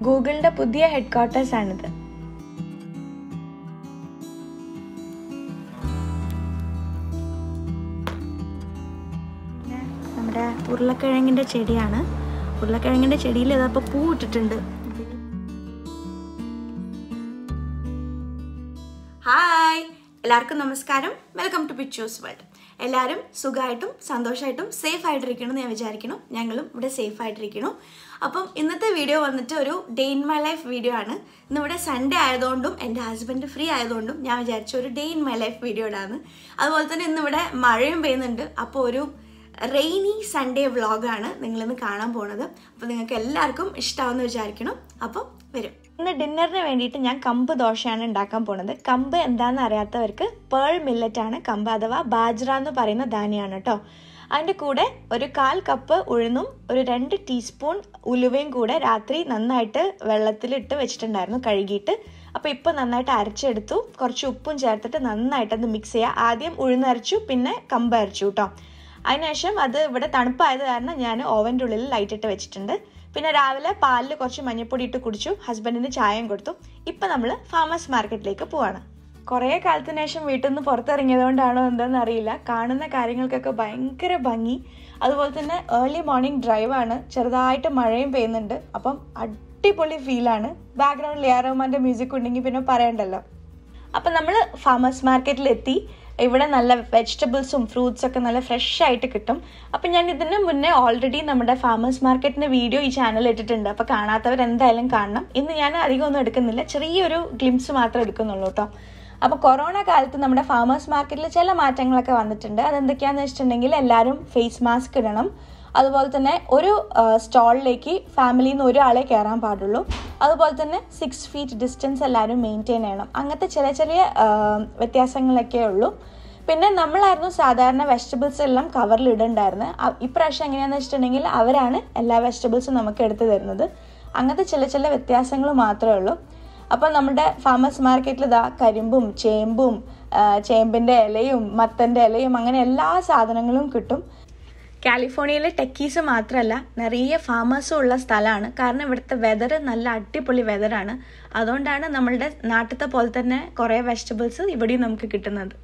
ഗൂഗിളിന്റെ പുതിയ head quarters ആണിത് നമ്മുടെ ഉരുളക്കിഴങ്ങിന്റെ ചെടിയാണ് ഉരുളക്കിഴങ്ങിന്റെ ചെടിയിൽ ഇതപ്പോൾ പൂ ഇട്ടിട്ടുണ്ട് ഹായ് എല്ലാവർക്കും നമസ്കാരം വെൽക്കം ടു പിച്ചൂസ് വേൾഡ് എല്ലാവരും സുഖമായിട്ടും സന്തോഷമായിട്ടും സേഫ് ആയിട്ടിരിക്കണം ഞാൻ വിചാരിക്കണം ഞങ്ങളും ഇവിടെ സേഫ് ആയിട്ടിരിക്കണം അപ്പം ഇന്നത്തെ വീഡിയോ വന്നിട്ട് ഒരു day in my life video ആണ് ഇന്നിവിടെ സൺഡേ ആയതുകൊണ്ടും എൻ്റെ ഹസ്ബൻഡ് ഫ്രീ ആയതുകൊണ്ടും ഞാൻ വിചാരിച്ച ഒരു day in my life video ഇടാന്ന് അതുപോലെ തന്നെ ഇന്നിവിടെ മഴയും പെയ്യുന്നുണ്ട് അപ്പോൾ ഒരു റെയിനി സൺഡേ വ്ളോഗാണ് നിങ്ങളിന്ന് കാണാൻ പോണത് അപ്പോൾ നിങ്ങൾക്ക് എല്ലാവർക്കും ഇഷ്ടമാവെന്ന് വിചാരിക്കണം അപ്പം വരും ഇന്ന് ഡിന്നറിന് വേണ്ടിയിട്ട് ഞാൻ കമ്പ് ദോശയാണ് ഉണ്ടാക്കാൻ പോണത് കമ്പ് എന്താണെന്ന് അറിയാത്തവർക്ക് പേൾ മില്ലറ്റ് ആണ് കമ്പ് അഥവാ ബാജ്ര എന്ന് പറയുന്ന ധാന്യമാണ് കേട്ടോ അതിൻ്റെ കൂടെ ഒരു കാൽ കപ്പ് ഉഴുന്നും ഒരു രണ്ട് ടീസ്പൂൺ ഉലുവയും കൂടെ രാത്രി നന്നായിട്ട് വെള്ളത്തിലിട്ട് വെച്ചിട്ടുണ്ടായിരുന്നു കഴുകിയിട്ട് അപ്പോൾ ഇപ്പോൾ നന്നായിട്ട് അരച്ചെടുത്തു കുറച്ച് ഉപ്പും ചേർത്തിട്ട് നന്നായിട്ട് അത് മിക്സ് ചെയ്യുക ആദ്യം ഉഴുന്നരച്ചു പിന്നെ കമ്പ് അരച്ചു കേട്ടോ അതിനുശേഷം അത് ഇവിടെ തണുപ്പായത് കാരണം ഞാൻ ഓവൻ്റെ ഉള്ളിൽ ലൈറ്റ് ഇട്ട് വെച്ചിട്ടുണ്ട് പിന്നെ രാവിലെ പാലിൽ കുറച്ച് മഞ്ഞൾപ്പൊടി ഇട്ട് കുടിച്ചു ഹസ്ബൻഡിന് ചായയും കൊടുത്തു ഇപ്പം നമ്മൾ ഫാമേഴ്സ് മാർക്കറ്റിലേക്ക് പോവാണ് കുറേ കാലത്തിന് ശേഷം വീട്ടിൽ നിന്ന് പുറത്തിറങ്ങിയതുകൊണ്ടാണോ എന്താണെന്ന് അറിയില്ല കാണുന്ന കാര്യങ്ങൾക്കൊക്കെ ഭയങ്കര ഭംഗി അതുപോലെ തന്നെ ഏർലി മോർണിംഗ് ഡ്രൈവാണ് ചെറുതായിട്ട് മഴയും പെയ്യുന്നുണ്ട് അപ്പം അടിപൊളി ഫീലാണ് ബാക്ക്ഗ്രൗണ്ടിൽ എ ആർ റഹ്മാൻ്റെ മ്യൂസിക് ഉണ്ടെങ്കിൽ പിന്നെ പറയണ്ടല്ലോ അപ്പം നമ്മൾ ഫാമേഴ്സ് മാർക്കറ്റിലെത്തി ഇവിടെ നല്ല വെജിറ്റബിൾസും ഫ്രൂട്ട്സ് ഒക്കെ നല്ല ഫ്രഷ് ആയിട്ട് കിട്ടും അപ്പം ഞാൻ ഇതിന് മുന്നേ ഓൾറെഡി നമ്മുടെ ഫാമേഴ്സ് മാർക്കറ്റിൻ്റെ വീഡിയോ ഈ ചാനൽ ഇട്ടിട്ടുണ്ട് അപ്പോൾ കാണാത്തവർ എന്തായാലും കാണണം ഇന്ന് ഞാൻ അധികം ഒന്നും എടുക്കുന്നില്ല ചെറിയൊരു ഗ്ലിംസ് മാത്രമേ എടുക്കുന്നുള്ളൂ കേട്ടോ അപ്പോൾ കൊറോണ കാലത്ത് നമ്മുടെ ഫാമേഴ്സ് മാർക്കറ്റിൽ ചില മാറ്റങ്ങളൊക്കെ വന്നിട്ടുണ്ട് അതെന്തൊക്കെയാണെന്ന് വെച്ചിട്ടുണ്ടെങ്കിൽ എല്ലാവരും ഫേസ് മാസ്ക് ഇടണം അതുപോലെ തന്നെ ഒരു സ്റ്റോളിലേക്ക് ഫാമിലിയിൽ നിന്ന് ഒരാളെ കയറാൻ പാടുള്ളൂ അതുപോലെ തന്നെ സിക്സ് ഫീറ്റ് ഡിസ്റ്റൻസ് എല്ലാവരും മെയിൻറ്റെയിൻ ചെയ്യണം അങ്ങനത്തെ ചില ചെറിയ വ്യത്യാസങ്ങളൊക്കെ ഉള്ളൂ പിന്നെ നമ്മളായിരുന്നു സാധാരണ വെജിറ്റബിൾസ് എല്ലാം കവറിൽ ഇടണ്ടായിരുന്നത് ഇപ്രാവശ്യം എങ്ങനെയാണെന്ന് വെച്ചിട്ടുണ്ടെങ്കിൽ അവരാണ് എല്ലാ വെജിറ്റബിൾസും നമുക്ക് എടുത്തു തരുന്നത് അങ്ങനത്തെ ചില ചില വ്യത്യാസങ്ങൾ മാത്രമേ ഉള്ളൂ അപ്പോൾ നമ്മുടെ ഫാമേഴ്സ് മാർക്കറ്റിൽ ഇതാ കരിമ്പും ചേമ്പും ചേമ്പിൻ്റെ ഇലയും മത്തൻ്റെ ഇലയും അങ്ങനെ എല്ലാ സാധനങ്ങളും കിട്ടും കാലിഫോർണിയയിലെ ടെക്കീസ് മാത്രമല്ല നിറയെ ഫാമേഴ്സും ഉള്ള സ്ഥലമാണ് കാരണം ഇവിടുത്തെ വെതർ നല്ല അടിപൊളി വെതറാണ് അതുകൊണ്ടാണ് നമ്മളുടെ നാട്ടിലത്തെ പോലെ തന്നെ കുറേ വെജിറ്റബിൾസ് ഇവിടെയും നമുക്ക് കിട്ടുന്നത്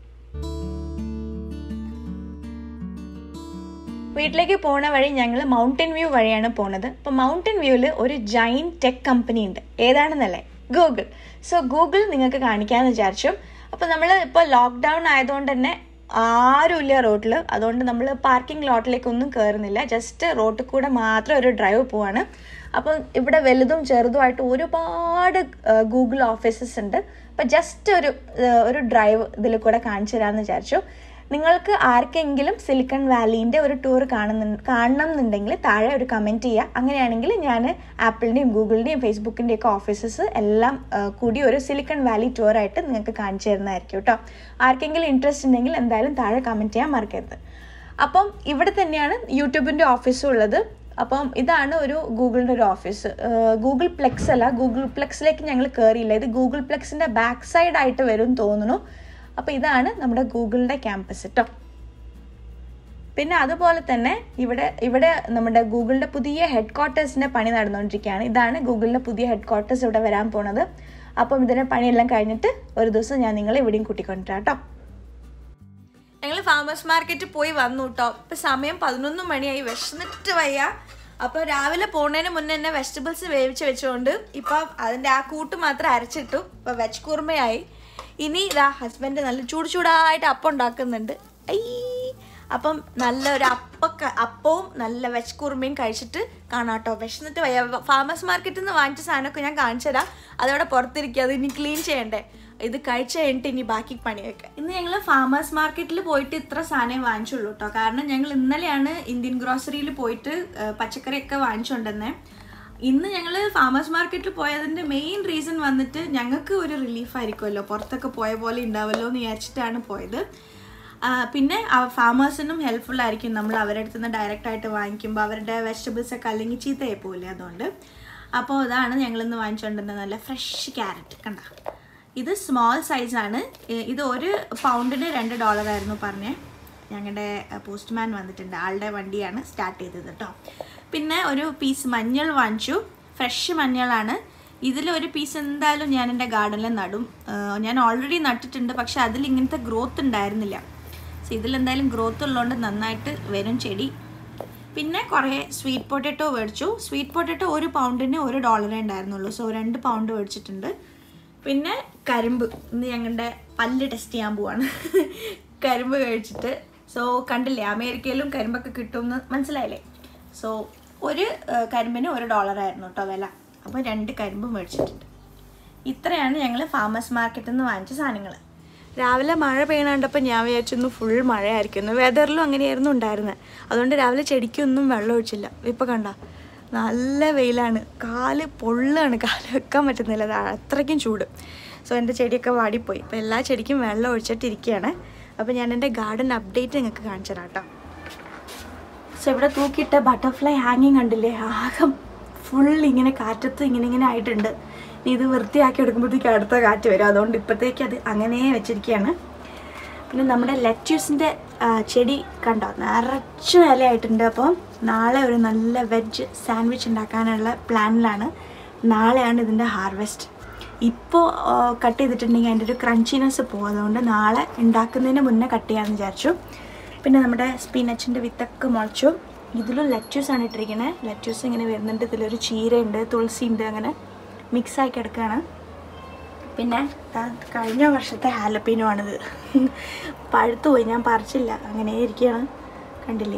വീട്ടിലേക്ക് പോണ വഴി ഞങ്ങൾ മൗണ്ടൻ വ്യൂ വഴിയാണ് പോണത് അപ്പോൾ മൗണ്ടൻ വ്യൂവിൽ ഒരു ജൈൻ ടെക് കമ്പനി ഉണ്ട് ഏതാണെന്നല്ലേ ഗൂഗിൾ സോ ഗൂഗിൾ നിങ്ങൾക്ക് കാണിക്കാമെന്ന് വിചാരിച്ചു അപ്പോൾ നമ്മൾ ഇപ്പോൾ ലോക്ക്ഡൗൺ ആയതുകൊണ്ട് തന്നെ ആരുമില്ല റോട്ടിൽ അതുകൊണ്ട് നമ്മൾ പാർക്കിംഗ് ലോട്ടിലേക്കൊന്നും കയറുന്നില്ല ജസ്റ്റ് റോട്ടിൽ കൂടെ മാത്രം ഒരു ഡ്രൈവ് പോവാണ് അപ്പം ഇവിടെ വലുതും ചെറുതുമായിട്ട് ഒരുപാട് ഗൂഗിൾ ഓഫീസസ് ഉണ്ട് അപ്പം ജസ്റ്റ് ഒരു ഒരു ഡ്രൈവ് ഇതിൽ കൂടെ കാണിച്ചു തരാമെന്ന് വിചാരിച്ചു നിങ്ങൾക്ക് ആർക്കെങ്കിലും സിലിക്കൺ വാലീൻ്റെ ഒരു ടൂർ കാണുന്നു കാണണം എന്നുണ്ടെങ്കിൽ താഴെ ഒരു കമൻറ്റ് ചെയ്യുക അങ്ങനെയാണെങ്കിൽ ഞാൻ ആപ്പിളിൻ്റെയും ഗൂഗിളിൻ്റെയും ഫേസ്ബുക്കിൻ്റെയും ഒക്കെ ഓഫീസസ് എല്ലാം കൂടി ഒരു സിലിക്കൺ വാലി ടൂറായിട്ട് നിങ്ങൾക്ക് കാണിച്ചു തരുന്നതായിരിക്കും കേട്ടോ ആർക്കെങ്കിലും ഇൻട്രസ്റ്റ് ഉണ്ടെങ്കിൽ എന്തായാലും താഴെ കമൻറ്റ് ചെയ്യാൻ മറക്കരുത് അപ്പം ഇവിടെ തന്നെയാണ് യൂട്യൂബിൻ്റെ ഓഫീസും ഉള്ളത് അപ്പം ഇതാണ് ഒരു ഗൂഗിളിൻ്റെ ഒരു ഓഫീസ് ഗൂഗിൾ പ്ലെക്സ് അല്ല ഗൂഗിൾ പ്ലെക്സിലേക്ക് ഞങ്ങൾ കയറിയില്ല ഇത് ഗൂഗിൾ പ്ലെക്സിൻ്റെ ബാക്ക് സൈഡ് ആയിട്ട് വരും തോന്നുന്നു അപ്പോൾ ഇതാണ് നമ്മുടെ ഗൂഗിളിൻ്റെ ക്യാമ്പസ് കേട്ടോ പിന്നെ അതുപോലെ തന്നെ ഇവിടെ ഇവിടെ നമ്മുടെ ഗൂഗിളിൻ്റെ പുതിയ ഹെഡ് ക്വാർട്ടേഴ്സിൻ്റെ പണി നടന്നുകൊണ്ടിരിക്കുകയാണ് ഇതാണ് ഗൂഗിളിൻ്റെ പുതിയ ഹെഡ് ക്വാർട്ടേഴ്സ് ഇവിടെ വരാൻ പോണത് അപ്പം ഇതിൻ്റെ പണിയെല്ലാം കഴിഞ്ഞിട്ട് ഒരു ദിവസം ഞാൻ നിങ്ങളെ ഇവിടെയും കൂട്ടിക്കൊണ്ടിരാം കേട്ടോ ഞങ്ങൾ ഫാമേഴ്സ് മാർക്കറ്റ് പോയി വന്നു കേട്ടോ ഇപ്പം സമയം പതിനൊന്ന് മണിയായി വിശന്നിട്ട് വയ്യ അപ്പോൾ രാവിലെ പോണതിന് മുന്നേ തന്നെ വെജിറ്റബിൾസ് വേവിച്ച് വെച്ചുകൊണ്ട് ഇപ്പം അതിൻ്റെ ആ കൂട്ട് മാത്രം അരച്ചിട്ടു ഇപ്പം വെജ് കുറുമയായി ഇനി ഇതാ ഹസ്ബൻഡ് നല്ല ചൂട് ചൂടായിട്ട് അപ്പം ഉണ്ടാക്കുന്നുണ്ട് ഐ അപ്പം നല്ലൊരു അപ്പക്ക അപ്പവും നല്ല വെച്ച് കുറുമയും കഴിച്ചിട്ട് കാണാം കേട്ടോ വിശന്നിട്ട് വയ്യ ഫാമേഴ്സ് മാർക്കറ്റിൽ നിന്ന് വാങ്ങിച്ച സാധനമൊക്കെ ഞാൻ കാണിച്ചു തരാം അതവിടെ പുറത്തിരിക്കുക അത് ഇനി ക്ലീൻ ചെയ്യണ്ടേ ഇത് കഴിച്ച് കഴിഞ്ഞിട്ട് ഇനി ബാക്കി പണിയൊക്കെ ഇന്ന് ഞങ്ങൾ ഫാമേഴ്സ് മാർക്കറ്റിൽ പോയിട്ട് ഇത്ര സാധനം വാങ്ങിച്ചുള്ളൂ കേട്ടോ കാരണം ഞങ്ങൾ ഇന്നലെയാണ് ഇന്ത്യൻ ഗ്രോസറിയിൽ പോയിട്ട് പച്ചക്കറിയൊക്കെ വാങ്ങിച്ചുകൊണ്ടെന്നേ ഇന്ന് ഞങ്ങൾ ഫാമേഴ്സ് മാർക്കറ്റിൽ പോയതിൻ്റെ മെയിൻ റീസൺ വന്നിട്ട് ഞങ്ങൾക്ക് ഒരു റിലീഫ് ആയിരിക്കുമല്ലോ പുറത്തൊക്കെ പോയ പോലെ ഉണ്ടാവുമല്ലോ എന്ന് വിചാരിച്ചിട്ടാണ് പോയത് പിന്നെ ഫാമേഴ്സിനും ഹെൽപ്ഫുൾ ആയിരിക്കും നമ്മൾ അവരുടെ അടുത്ത് നിന്ന് ഡയറക്റ്റ് ആയിട്ട് വാങ്ങിക്കുമ്പോൾ അവരുടെ വെജിറ്റബിൾസ് ഒക്കെ അല്ലെങ്കിൽ ചീത്തയായി പോകില്ലേ അതുകൊണ്ട് അപ്പോൾ അതാണ് ഞങ്ങളിന്ന് വാങ്ങിച്ചുകൊണ്ടിരുന്നത് നല്ല ഫ്രഷ് ക്യാരറ്റ് കണ്ട ഇത് സ്മോൾ സൈസാണ് ഇത് ഒരു പൗണ്ടിന് രണ്ട് ഡോളറായിരുന്നു പറഞ്ഞേ ഞങ്ങളുടെ പോസ്റ്റ്മാൻ വന്നിട്ടുണ്ട് ആളുടെ വണ്ടിയാണ് സ്റ്റാർട്ട് ചെയ്തത് കേട്ടോ പിന്നെ ഒരു പീസ് മഞ്ഞൾ വാങ്ങിച്ചു ഫ്രഷ് മഞ്ഞളാണ് ഇതിലൊരു പീസ് എന്തായാലും ഞാൻ എൻ്റെ ഗാർഡനിൽ നടും ആ, ഞാൻ ഓൾറെഡി നട്ടിട്ടുണ്ട് പക്ഷെ അതിൽ ഇങ്ങനത്തെ ഗ്രോത്ത് ഉണ്ടായിരുന്നില്ല സോ ഇതിലെന്തായാലും ഗ്രോത്ത് ഉള്ളതുകൊണ്ട് നന്നായിട്ട് വരും ചെടി പിന്നെ കുറേ സ്വീറ്റ് പൊട്ടറ്റോ മേടിച്ചു സ്വീറ്റ് പൊട്ടറ്റോ ഒരു പൗണ്ടിന് ഒരു ഡോളറേ ഉണ്ടായിരുന്നുള്ളൂ സോ രണ്ട് പൗണ്ട് മേടിച്ചിട്ടുണ്ട് പിന്നെ കരിമ്പ് ഇന്ന് ഞങ്ങളുടെ പല്ല് ടെസ്റ്റ് ചെയ്യാൻ പോവാണ് കരിമ്പ് കഴിച്ചിട്ട് സോ കണ്ടില്ലേ അമേരിക്കയിലും കരിമ്പൊക്കെ കിട്ടുമെന്ന് മനസ്സിലായില്ലേ സോ ഒരു ആ, കരിമ്പിന് ഒരു ഡോളറായിരുന്നു കേട്ടോ വില അപ്പോൾ രണ്ട് കരിമ്പ് മേടിച്ചിട്ടുണ്ട് ഇത്രയാണ് ഞങ്ങൾ ഫാമേഴ്സ് മാർക്കറ്റിൽ നിന്ന് വാങ്ങിച്ച സാധനങ്ങൾ രാവിലെ മഴ പെയ്യണ കണ്ടപ്പോൾ ഞാൻ വിചാരിച്ചിരുന്നു ഫുൾ മഴയായിരിക്കുന്നു വെതറിലും അങ്ങനെയായിരുന്നു ഉണ്ടായിരുന്നത് അതുകൊണ്ട് രാവിലെ ചെടിക്കൊന്നും വെള്ളം ഒഴിച്ചില്ല ഇപ്പോൾ കണ്ട നല്ല വെയിലാണ് കാല് പൊള്ളാണ് കാല് വെക്കാൻ പറ്റുന്നില്ല അത് അത്രയ്ക്കും ചൂട് സോ എൻ്റെ ചെടിയൊക്കെ വാടിപ്പോയി അപ്പോൾ എല്ലാ ചെടിക്കും വെള്ളം ഒഴിച്ചിട്ടിരിക്കുകയാണ് അപ്പോൾ ഞാൻ എൻ്റെ ഗാർഡൻ അപ്ഡേറ്റ് നിങ്ങൾക്ക് കാണിച്ചു തരാം കേട്ടോ സോ ഇവിടെ തൂക്കിയിട്ട ബട്ടർഫ്ലൈ ഹാങ്ങിങ് കണ്ടില്ലേ ആകെ ഫുൾ ഇങ്ങനെ കാറ്റത്ത് ഇങ്ങനെ ഇങ്ങനെ ആയിട്ടുണ്ട് ഇനി ഇത് വൃത്തിയാക്കി എടുക്കുമ്പോഴത്തേക്ക് അടുത്ത കാറ്റ് വരും അതുകൊണ്ട് ഇപ്പോഴത്തേക്ക് അത് അങ്ങനെ വെച്ചിരിക്കുകയാണ് പിന്നെ നമ്മുടെ ലെറ്റ്യൂസിൻ്റെ ചെടി കണ്ടോ നിറച്ച് ഇലയായിട്ടുണ്ട് അപ്പോൾ നാളെ ഒരു നല്ല വെജ് സാൻഡ്വിച്ച് ഉണ്ടാക്കാനുള്ള പ്ലാനിലാണ് നാളെയാണ് ഇതിൻ്റെ ഹാർവെസ്റ്റ് ഇപ്പോൾ കട്ട് ചെയ്തിട്ടുണ്ടെങ്കിൽ അതിൻ്റെ ഒരു ക്രഞ്ചിനെസ് പോകും അതുകൊണ്ട് നാളെ ഉണ്ടാക്കുന്നതിന് മുന്നേ കട്ട് ചെയ്യാമെന്ന് വിചാരിച്ചു പിന്നെ നമ്മുടെ സ്പിനച്ചിൻ്റെ വിത്തൊക്കെ മുളച്ചു ഇതിലും ലെറ്റ്യൂസ് ആണ് ഇട്ടിരിക്കുന്നത് ലെറ്റ്യൂസ് ഇങ്ങനെ വരുന്നുണ്ട് ഇതിലൊരു ചീരയുണ്ട് തുളസി ഉണ്ട് അങ്ങനെ മിക്സായി കിടക്കുകയാണ് പിന്നെ ദാ കഴിഞ്ഞ വർഷത്തെ ഹാലപ്പീനോ ആണിത് പഴുത്തു പോയി ഞാൻ പറിച്ചില്ല അങ്ങനെ ഇരിക്കുകയാണ് കണ്ടില്ലേ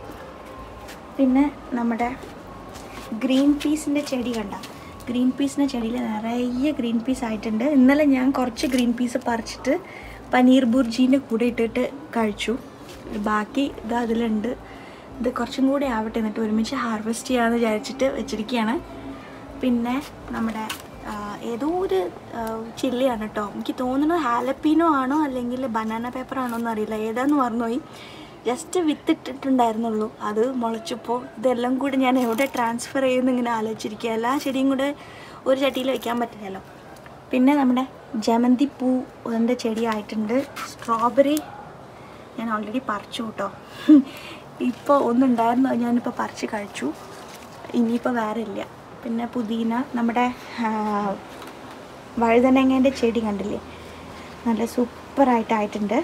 പിന്നെ നമ്മുടെ ഗ്രീൻ പീസിൻ്റെ ചെടി കണ്ട ഗ്രീൻ പീസിൻ്റെ ചെടിയിൽ നിറയെ ഗ്രീൻ പീസ് ആയിട്ടുണ്ട് ഇന്നലെ ഞാൻ കുറച്ച് ഗ്രീൻ പീസ് പറിച്ചിട്ട് പനീർ ബുർജീൻ്റെ കൂടെ ഇട്ടിട്ട് കഴിച്ചു ബാക്കി ഇത് അതിലുണ്ട് ഇത് കുറച്ചും കൂടി ആവട്ടെ എന്നിട്ട് ഒരുമിച്ച് ഹാർവെസ്റ്റ് ചെയ്യാമെന്ന് വിചാരിച്ചിട്ട് വെച്ചിരിക്കുകയാണ് പിന്നെ നമ്മുടെ ആ, ഏതോ ഒരു ചില്ലിയാണ് കേട്ടോ എനിക്ക് തോന്നുന്നു ഹാലപ്പീനോ ആണോ അല്ലെങ്കിൽ ബനാന പേപ്പർ ആണോ എന്നറിയില്ല ഏതാന്ന് മറന്നുപോയി ജസ്റ്റ് വിത്തിട്ടിട്ടുണ്ടായിരുന്നുള്ളൂ അത് മുളച്ചപ്പോൾ ഇതെല്ലാം കൂടി ഞാൻ എവിടെ ട്രാൻസ്ഫർ ചെയ്യുമെന്ന് ഇങ്ങനെ ആലോചിച്ചിരിക്കുക എല്ലാ ചെടിയും കൂടെ ഒരു ചട്ടിയിൽ വെക്കാൻ പറ്റില്ലല്ലോ പിന്നെ നമ്മുടെ ജമന്തി പൂ അതിൻ്റെ ചെടി ആയിട്ടുണ്ട് സ്ട്രോബെറി ഞാൻ ഓൾറെഡി പറിച്ചു കേട്ടോ ഇപ്പോൾ ഒന്നുണ്ടായിരുന്നു അത് ഞാനിപ്പോൾ പറിച്ച് കഴിച്ചു ഇനിയിപ്പോൾ വേറെ ഇല്ല പിന്നെ പുതിന നമ്മുടെ ആ, വഴുതനങ്ങേൻ്റെ ചെടി കണ്ടില്ലേ നല്ല സൂപ്പറായിട്ടായിട്ടുണ്ട്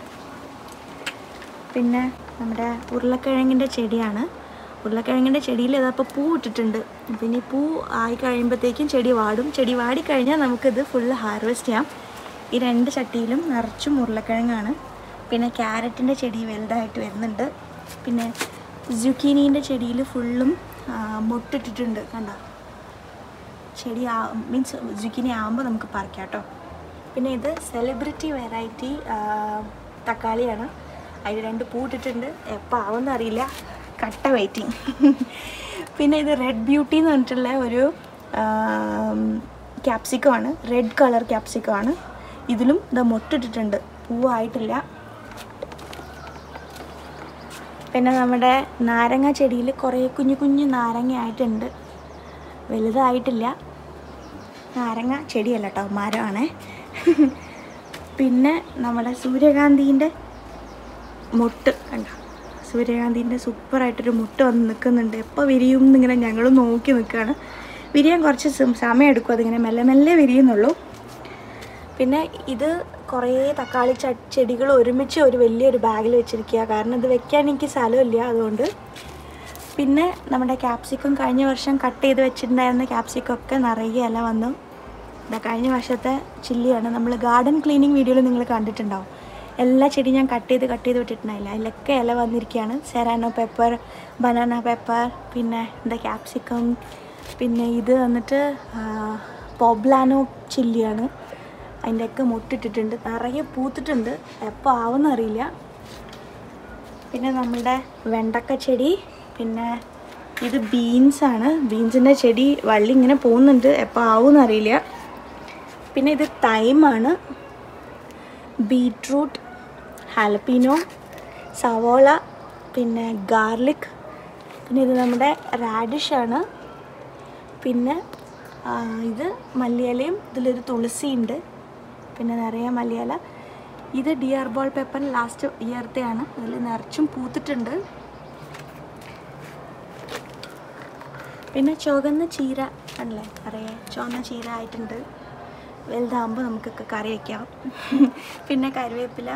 പിന്നെ നമ്മുടെ ഉരുളക്കിഴങ്ങിൻ്റെ ചെടിയാണ് ഉരുളക്കിഴങ്ങിൻ്റെ ചെടിയിൽ ഇതപ്പോൾ പൂ ഇട്ടിട്ടുണ്ട് പിന്നെ ഈ പൂ ആയി കഴിയുമ്പോഴത്തേക്കും ചെടി വാടും ചെടി വാടിക്കഴിഞ്ഞാൽ നമുക്കിത് ഫുള്ള് ഹാർവെസ്റ്റ് ചെയ്യാം ഈ രണ്ട് ചട്ടിയിലും നിറച്ചും ഉരുളക്കിഴങ്ങാണ് പിന്നെ ക്യാരറ്റിൻ്റെ ചെടി വലുതായിട്ട് വരുന്നുണ്ട് പിന്നെ സുക്കീനീൻ്റെ ചെടിയിൽ ഫുള്ളും ആ, മൊട്ടിട്ടിട്ടുണ്ട് കണ്ടോ ചെടി മീൻസ് സുക്കിനി ആകുമ്പോൾ നമുക്ക് പറിക്കാം കേട്ടോ പിന്നെ ഇത് സെലിബ്രിറ്റി വെറൈറ്റി തക്കാളിയാണ് അതിൽ രണ്ട് പൂട്ടിട്ടുണ്ട് എപ്പോൾ ആവുമെന്ന് അറിയില്ല കട്ട വെയിറ്റിംഗ് പിന്നെ ഇത് റെഡ് ബ്യൂട്ടി എന്ന് പറഞ്ഞിട്ടുള്ള ഒരു ക്യാപ്സിക്കം ആണ് റെഡ് കളർ ക്യാപ്സിക്കം ആണ് ഇതിലും ഇത് മൊട്ടിട്ടിട്ടുണ്ട് പൂവായിട്ടില്ല പിന്നെ നമ്മുടെ നാരങ്ങ ചെടിയിൽ കുറേ കുഞ്ഞു കുഞ്ഞു നാരങ്ങ ആയിട്ടുണ്ട് വലുതായിട്ടില്ല നാരങ്ങ ചെടിയല്ല കേട്ടോ മരമാണേ പിന്നെ നമ്മുടെ സൂര്യകാന്തിൻ്റെ മുട്ട് കണ്ട സൂര്യകാന്തിൻ്റെ സൂപ്പറായിട്ടൊരു മുട്ട് വന്ന് നിൽക്കുന്നുണ്ട് എപ്പോൾ വിരിയും എന്നിങ്ങനെ ഞങ്ങൾ നോക്കി നിൽക്കുകയാണ് വിരിയാൻ കുറച്ച് സം- സമയം എടുക്കും അതിങ്ങനെ മെല്ലെ മെല്ലെ വിരിയുന്നുള്ളൂ പിന്നെ ഇത് കുറേ തക്കാളി ച ചെടികൾ ഒരുമിച്ച് ഒരു വലിയൊരു ബാഗിൽ വെച്ചിരിക്കുക കാരണം ഇത് വെക്കാൻ എനിക്ക് സ്ഥലമില്ല അതുകൊണ്ട് പിന്നെ നമ്മുടെ ക്യാപ്സിക്കം കഴിഞ്ഞ വർഷം കട്ട് ചെയ്ത് വെച്ചിട്ടുണ്ടായിരുന്ന ക്യാപ്സിക്കം ഒക്കെ നിറയെ ഇല വന്നു ഇതാ കഴിഞ്ഞ വർഷത്തെ ചില്ലിയാണ് നമ്മൾ ഗാർഡൻ ക്ലീനിങ് വീഡിയോയിൽ നിങ്ങൾ കണ്ടിട്ടുണ്ടാവും എല്ലാ ചെടിയും ഞാൻ കട്ട് ചെയ്ത് കട്ട് ചെയ്ത് വിട്ടിട്ടുണ്ടായില്ല അതിലൊക്കെ ഇല വന്നിരിക്കുകയാണ് സെറാനോ പെപ്പർ ബനാന പെപ്പർ പിന്നെ എന്താ ക്യാപ്സിക്കം പിന്നെ ഇത് വന്നിട്ട് പോബ്ലാനോ ചില്ലിയാണ് അതിൻ്റെയൊക്കെ മുട്ടിട്ടിട്ടുണ്ട് നിറയെ പൂത്തിട്ടുണ്ട് എപ്പോൾ ആവുമെന്ന് അറിയില്ല പിന്നെ നമ്മുടെ വെണ്ടക്ക ചെടി പിന്നെ ഇത് ബീൻസാണ് ബീൻസിൻ്റെ ചെടി വള്ളി ഇങ്ങനെ പോകുന്നുണ്ട് എപ്പോൾ ആവുമെന്ന് അറിയില്ല പിന്നെ ഇത് തൈമാണ് ബീട്രൂട്ട് ഹാലപ്പീനോ സവോള പിന്നെ ഗാർലിക് പിന്നെ ഇത് നമ്മുടെ റാഡിഷാണ് പിന്നെ ആ, ഇത് മല്ലിയിലയും ഇതിലൊരു തുളസിയുണ്ട് പിന്നെ നിറയെ മല്ലിയില ഇത് ഡിയർ ബോൾ പെപ്പർ ലാസ്റ്റ് ഇയർത്തെയാണ് അതിൽ നിറച്ചും പൂത്തിട്ടുണ്ട് പിന്നെ ചുവന്ന ചീര കണ്ടില്ലേ നിറയെ ചുവന്ന ചീര ആയിട്ടുണ്ട് വലുതാകുമ്പോൾ നമുക്കൊക്കെ കറി വയ്ക്കാം പിന്നെ കറിവേപ്പില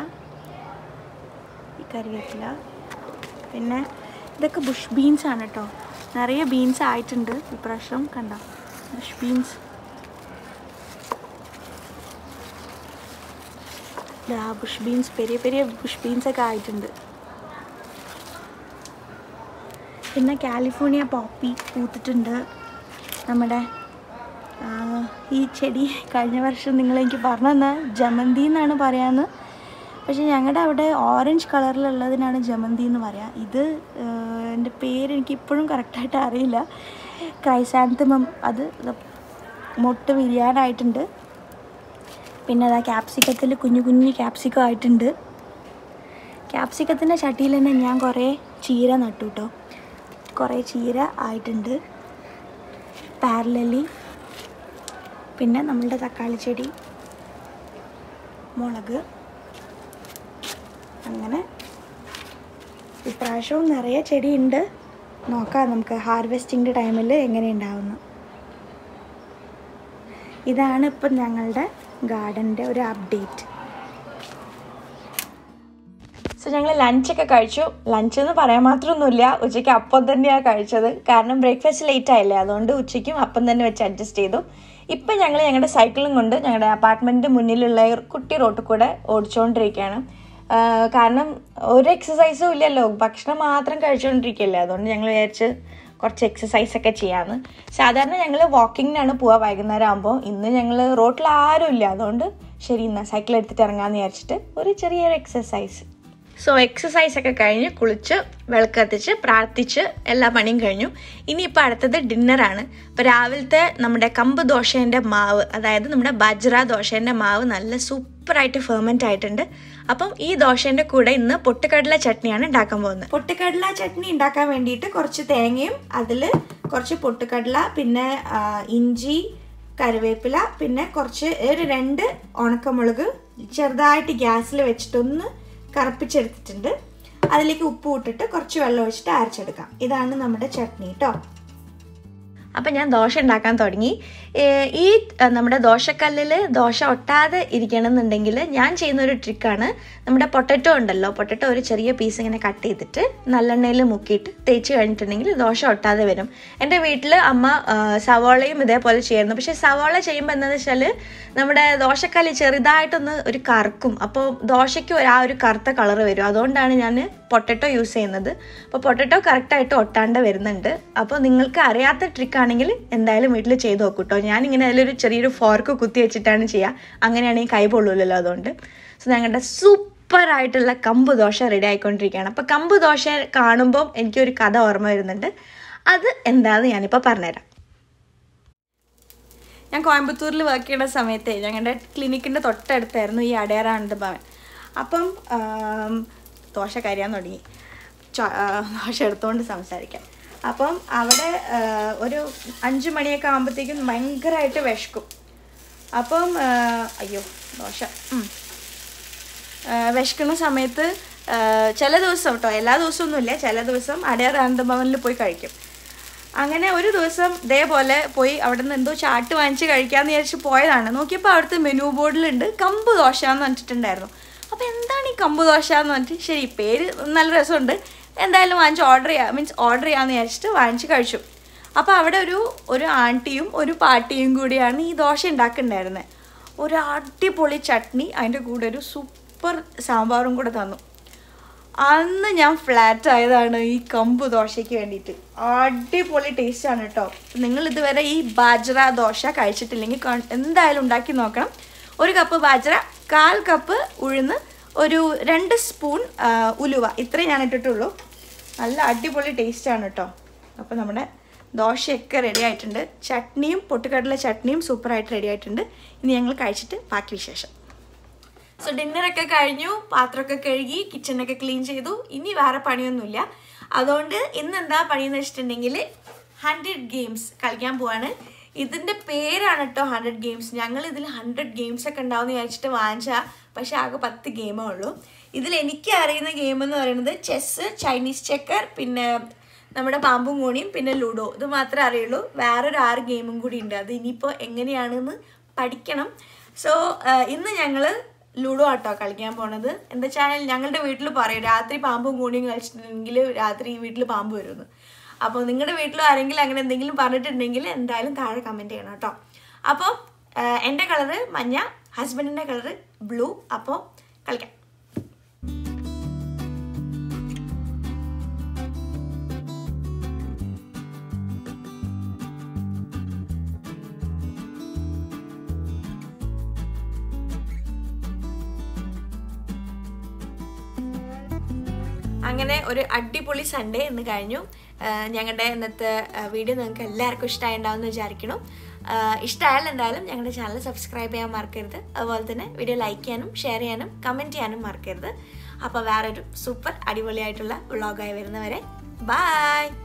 ഈ കറിവേപ്പില പിന്നെ ഇതൊക്കെ ബുഷ് ബീൻസ് ആണ് കേട്ടോ നിറയെ ബീൻസ് ആയിട്ടുണ്ട് ഇപ്രാവശ്യം കണ്ടോ ബുഷ് ബീൻസ് ആ ബുഷ് ബീൻസ് പെരിയ പെരിയ ബുഷ് ബീൻസ് ഒക്കെ ആയിട്ടുണ്ട് പിന്നെ കാലിഫോർണിയ പോപ്പി പൂത്തിട്ടുണ്ട് നമ്മുടെ ആ, ഈ ചെടി കഴിഞ്ഞ വർഷം നിങ്ങൾ എനിക്ക് പറഞ്ഞു തന്ന ജമന്തി എന്നാണ് പറയാന്ന് പക്ഷെ ഞങ്ങളുടെ അവിടെ ഓറഞ്ച് കളറിലുള്ളതിനാണ് ജമന്തി എന്ന് പറയാം ഇത് ആ, എൻ്റെ പേര് എനിക്ക് ഇപ്പോഴും കറക്റ്റായിട്ട് അറിയില്ല ക്രൈസാന്തമം അത് ദ- മൊട്ട് വിരിയാനായിട്ടുണ്ട് പിന്നെ അതാ ക്യാപ്സിക്കത്തിൽ കുഞ്ഞു കുഞ്ഞു ക്യാപ്സിക്കം ആയിട്ടുണ്ട് ക്യാപ്സിക്കത്തിൻ്റെ ചട്ടിയിൽ തന്നെ ഞാൻ കുറേ ചീര നട്ടു കേട്ടോ കുറേ ചീര ആയിട്ടുണ്ട് പാരലലി പിന്നെ നമ്മളുടെ തക്കാളി ചെടി മുളക് അങ്ങനെ ഇപ്രാവശ്യവും നിറയെ ചെടിയുണ്ട് നോക്കാം നമുക്ക് ഹാർവെസ്റ്റിൻ്റെ ടൈമിൽ എങ്ങനെ ഉണ്ടാവുന്നു ഇതാണ് ഇപ്പം ഞങ്ങളുടെ ഗാർഡൻ്റെ ഒരു അപ്ഡേറ്റ് സോ ഞങ്ങൾ ലഞ്ചൊക്കെ കഴിച്ചു ലഞ്ച് എന്ന് പറയാൻ മാത്രമൊന്നുമില്ല ഉച്ചയ്ക്ക് അപ്പം തന്നെയാണ് കഴിച്ചത് കാരണം ബ്രേക്ക്ഫാസ്റ്റ് ലേറ്റ് ആയില്ലേ അതുകൊണ്ട് ഉച്ചയ്ക്കും അപ്പം തന്നെ വെച്ച് അഡ്ജസ്റ്റ് ചെയ്തു ഇപ്പം ഞങ്ങൾ ഞങ്ങളുടെ സൈക്കിളും കൊണ്ട് ഞങ്ങളുടെ അപ്പാർട്ട്മെൻറ്റ് മുന്നിലുള്ള ഈ കുട്ടി റോട്ടിൽ കൂടെ ഓടിച്ചുകൊണ്ടിരിക്കുകയാണ് ആഹ് കാരണം ഒരു എക്സസൈസും ഇല്ലല്ലോ ഭക്ഷണം മാത്രം കഴിച്ചുകൊണ്ടിരിക്കുകയല്ലേ അതുകൊണ്ട് ഞങ്ങൾ വിചാരിച്ച് കുറച്ച് എക്സസൈസ് ഒക്കെ ചെയ്യാമെന്ന് സാധാരണ ഞങ്ങൾ വാക്കിങ്ങിനാണ് പോവുക വൈകുന്നേരം ആകുമ്പോൾ ഇന്ന് ഞങ്ങൾ റോട്ടിൽ ആരും ഇല്ല അതുകൊണ്ട് ശരി എന്നാൽ സൈക്കിൾ എടുത്തിട്ട് ഇറങ്ങാമെന്ന് വിചാരിച്ചിട്ട് ഒരു ചെറിയൊരു എക്സസൈസ് സോ എക്സസൈസ് ഒക്കെ കഴിഞ്ഞ് കുളിച്ച് വിളക്ക് കത്തിച്ച് പ്രാർത്ഥിച്ച് എല്ലാ പണിയും കഴിഞ്ഞു ഇനിയിപ്പോൾ അടുത്തത് ഡിന്നറാണ് ഇപ്പോൾ രാവിലത്തെ നമ്മുടെ കമ്പ് ദോശേൻ്റെ മാവ് അതായത് നമ്മുടെ ബജ്ര ദോശേൻ്റെ മാവ് നല്ല സൂപ്പറായിട്ട് ഫെർമെൻ്റ് ആയിട്ടുണ്ട് അപ്പം ഈ ദോശേൻ്റെ കൂടെ ഇന്ന് പൊട്ടുകടല ചട്നിയാണ് ഉണ്ടാക്കാൻ പോകുന്നത് പൊട്ടുകടല ചട്നി ഉണ്ടാക്കാൻ വേണ്ടിയിട്ട് കുറച്ച് തേങ്ങയും അതിൽ കുറച്ച് പൊട്ടുകടല പിന്നെ ആ, ഇഞ്ചി കറിവേപ്പില പിന്നെ കുറച്ച് ഒരു രണ്ട് ഉണക്കമുളക് ചെറുതായിട്ട് ഗ്യാസിൽ വെച്ചിട്ടൊന്ന് കറപ്പിച്ചെടുത്തിട്ടുണ്ട് അതിലേക്ക് ഉപ്പ് ഇട്ടിട്ട് കുറച്ച് വെള്ളം ഒഴിച്ചിട്ട് അരച്ചെടുക്കാം ഇതാണ് നമ്മുടെ ചട്നി കേട്ടോ അപ്പം ഞാൻ ദോശ ഉണ്ടാക്കാൻ തുടങ്ങി ഏഹ് ഈ അഹ് നമ്മുടെ ദോശക്കല്ലിൽ ദോശ ഒട്ടാതെ ഇരിക്കണം എന്നുണ്ടെങ്കിൽ ഞാൻ ചെയ്യുന്ന ഒരു ട്രിക്കാണ് നമ്മുടെ പൊട്ടറ്റോ ഉണ്ടല്ലോ പൊട്ടറ്റോ ഒരു ചെറിയ പീസ് ഇങ്ങനെ കട്ട് ചെയ്തിട്ട് നല്ലെണ്ണയിൽ മുക്കിയിട്ട് തേച്ച് കഴിഞ്ഞിട്ടുണ്ടെങ്കിൽ ദോശ ഒട്ടാതെ വരും എൻ്റെ വീട്ടിൽ അമ്മ ആഹ് സവാളയും ഇതേപോലെ ചെയ്യുന്നു പക്ഷേ സവാള ചെയ്യുമ്പോൾ എന്താണെന്ന് വെച്ചാൽ നമ്മുടെ ദോശക്കല്ല് ചെറുതായിട്ടൊന്ന് ഒരു കറുക്കും അപ്പോൾ ദോശയ്ക്ക് ഒരു ആ ഒരു കറുത്ത കളർ വരും അതുകൊണ്ടാണ് ഞാൻ പൊട്ടറ്റോ യൂസ് ചെയ്യുന്നത് അപ്പോൾ പൊട്ടറ്റോ കറക്റ്റായിട്ട് ഒട്ടാണ്ട് വരുന്നുണ്ട് അപ്പോൾ നിങ്ങൾക്ക് അറിയാത്ത ട്രിക്ക് ആണെങ്കിൽ എന്തായാലും വീട്ടിൽ ചെയ്ത് നോക്കൂ കേട്ടോ ഞാനിങ്ങനെ അതിലൊരു ചെറിയൊരു ഫോർക്ക് കുത്തി വെച്ചിട്ടാണ് ചെയ്യുക അങ്ങനെയാണെങ്കിൽ കൈ പൊള്ളൂലല്ലോ അതുകൊണ്ട് സോ ഞങ്ങളുടെ സൂപ്പർ ആയിട്ടുള്ള കമ്പ് ദോശ റെഡി ആയിക്കൊണ്ടിരിക്കുകയാണ് അപ്പോൾ കമ്പ് ദോശ കാണുമ്പോൾ എനിക്കൊരു കഥ ഓർമ്മ വരുന്നുണ്ട് അത് എന്താണെന്ന് ഞാനിപ്പോൾ പറഞ്ഞുതരാം ഞാൻ കോയമ്പത്തൂരിൽ വർക്ക് ചെയ്യുന്ന സമയത്ത് ഞങ്ങളുടെ ക്ലിനിക്കിൻ്റെ തൊട്ടടുത്തായിരുന്നു ഈ അടയാറാണ്ട് ഭവൻ അപ്പം ആം, ദോശ കരിയാൻ തുടങ്ങി ചോ- ആ, ദോശ എടുത്തുകൊണ്ട് സംസാരിക്കാം അപ്പം അവിടെ ആ, ഒരു അഞ്ച് മണിയൊക്കെ ആകുമ്പോഴത്തേക്കും ഭയങ്കരമായിട്ട് വിശക്കും അപ്പം ആ, അയ്യോ ദോശ ഉം. ആ, വിശക്കുന്ന സമയത്ത് ആ, ചില ദിവസം കേട്ടോ എല്ലാ ദിവസമൊന്നുമില്ല ചില ദിവസം അടയാർ ആനന്ദഭവനിൽ പോയി കഴിക്കും അങ്ങനെ ഒരു ദിവസം ഇതേപോലെ പോയി അവിടെ നിന്ന് എന്തോ ചാട്ട് വാങ്ങിച്ച് കഴിക്കാമെന്ന് വിചാരിച്ച് പോയതാണ് നോക്കിയപ്പോൾ അവിടുത്തെ മെനു ബോർഡിലുണ്ട് കമ്പ് ദോശ എന്ന് പറഞ്ഞിട്ടുണ്ടായിരുന്നു അപ്പോൾ എന്താണ് ഈ കമ്പ് ദോശ എന്ന് പറഞ്ഞിട്ട് ശരി പേര് നല്ല രസമുണ്ട് എന്തായാലും വാങ്ങിച്ച് ഓർഡർ ചെയ്യാം മീൻസ് ഓർഡർ ചെയ്യാമെന്ന് വിചാരിച്ചിട്ട് വാങ്ങിച്ച് കഴിച്ചു അപ്പോൾ അവിടെ ഒരു ഒരു ആൻറ്റിയും ഒരു പാട്ടിയും കൂടിയാണ് ഈ ദോശ ഉണ്ടാക്കുന്നുണ്ടായിരുന്നത് ഒരു അടിപൊളി ചട്നി അതിൻ്റെ കൂടെ ഒരു സൂപ്പർ സാമ്പാറും കൂടെ തന്നു അന്ന് ഞാൻ ഫ്ലാറ്റ് ആയതാണ് ഈ കമ്പ് ദോശയ്ക്ക് വേണ്ടിയിട്ട് അടിപൊളി ടേസ്റ്റ് ആണ് കേട്ടോ നിങ്ങൾ ഇതുവരെ ഈ ബാജ്ര ദോശ കഴിച്ചിട്ടില്ലെങ്കിൽ കാ- എന്തായാലും ഉണ്ടാക്കി നോക്കണം ഒരു കപ്പ് ബാജ്ര കാൽ കപ്പ് ഉഴുന്ന് ഒരു രണ്ട് സ്പൂൺ ആ, ഉലുവ ഇത്രയും ഞാൻ ഇട്ടിട്ടുള്ളൂ നല്ല അടിപൊളി ടേസ്റ്റ് ആണ് കേട്ടോ അപ്പോൾ നമ്മുടെ ദോശയൊക്കെ റെഡി ആയിട്ടുണ്ട് ചട്നിയും പൊട്ടുകടല ചട്നിയും സൂപ്പറായിട്ട് റെഡി ആയിട്ടുണ്ട് ഇനി ഞങ്ങൾ കഴിച്ചിട്ട് ബാക്കി വിശേഷം സോ ഡിന്നറൊക്കെ കഴിഞ്ഞു പാത്രമൊക്കെ കഴുകി കിച്ചണൊക്കെ ക്ലീൻ ചെയ്തു ഇനി വേറെ പണിയൊന്നുമില്ല അതുകൊണ്ട് ഇന്ന് എന്താ പണിയെന്ന് വെച്ചിട്ടുണ്ടെങ്കിൽ ഹൺഡ്രഡ് ഗെയിംസ് കളിക്കാൻ പോവാണ് ഇതിൻ്റെ പേരാണ് കേട്ടോ ഹൺഡ്രഡ് ഗെയിംസ് ഞങ്ങൾ ഇതിൽ ഹൺഡ്രഡ് ഗെയിംസ് ഒക്കെ ഉണ്ടാവും എന്ന് വിചാരിച്ചിട്ട് വാങ്ങിച്ചാൽ പക്ഷേ ആകെ പത്ത് ഗെയിമേ ഉള്ളൂ ഇതിൽ എനിക്ക് അറിയുന്ന ഗെയിം എന്ന് പറയുന്നത് ചെസ്സ് ചൈനീസ് ചെക്കർ പിന്നെ നമ്മുടെ പാമ്പും കോണിയും പിന്നെ ലുഡോ ഇത് മാത്രമേ അറിയുള്ളൂ വേറൊരു ആറ് ഗെയിമും കൂടി ഉണ്ട് അത് ഇനിയിപ്പോൾ എങ്ങനെയാണെന്ന് പഠിക്കണം സോ ഇന്ന് ഞങ്ങൾ ലുഡോ ആട്ടോ കളിക്കാൻ പോണത് എന്താ വെച്ചാൽ ഞങ്ങളുടെ വീട്ടിൽ പറയും രാത്രി പാമ്പും കൂണിയും കളിച്ചിട്ടുണ്ടെങ്കിൽ രാത്രി വീട്ടിൽ പാമ്പ് വരുമെന്ന് അപ്പോൾ നിങ്ങളുടെ വീട്ടിലും ആരെങ്കിലും അങ്ങനെ എന്തെങ്കിലും പറഞ്ഞിട്ടുണ്ടെങ്കിൽ എന്തായാലും താഴെ കമൻറ്റ് ചെയ്യണം കേട്ടോ അപ്പോൾ എൻ്റെ കളറ് മഞ്ഞ ഹസ്ബൻഡിൻ്റെ കളറ് ബ്ലൂ അപ്പോൾ കളിക്കാം അങ്ങനെ ഒരു അടിപൊളി സൺഡേ ഇന്ന് കഴിഞ്ഞു ആഹ് ഞങ്ങളുടെ ഇന്നത്തെ ആഹ് വീഡിയോ നിങ്ങൾക്ക് എല്ലാവർക്കും ഇഷ്ടമായിട്ടുണ്ടാവും എന്ന് വിചാരിക്കണം ആഹ് ഇഷ്ടമായാലും എന്തായാലും ഞങ്ങളുടെ ചാനൽ സബ്സ്ക്രൈബ് ചെയ്യാൻ മറക്കരുത് അതുപോലെ തന്നെ വീഡിയോ ലൈക്ക് ചെയ്യാനും ഷെയർ ചെയ്യാനും കമൻറ്റ് ചെയ്യാനും മറക്കരുത് അപ്പോൾ വേറൊരു സൂപ്പർ അടിപൊളിയായിട്ടുള്ള വ്ളോഗായി വരുന്നവരെ ബായ്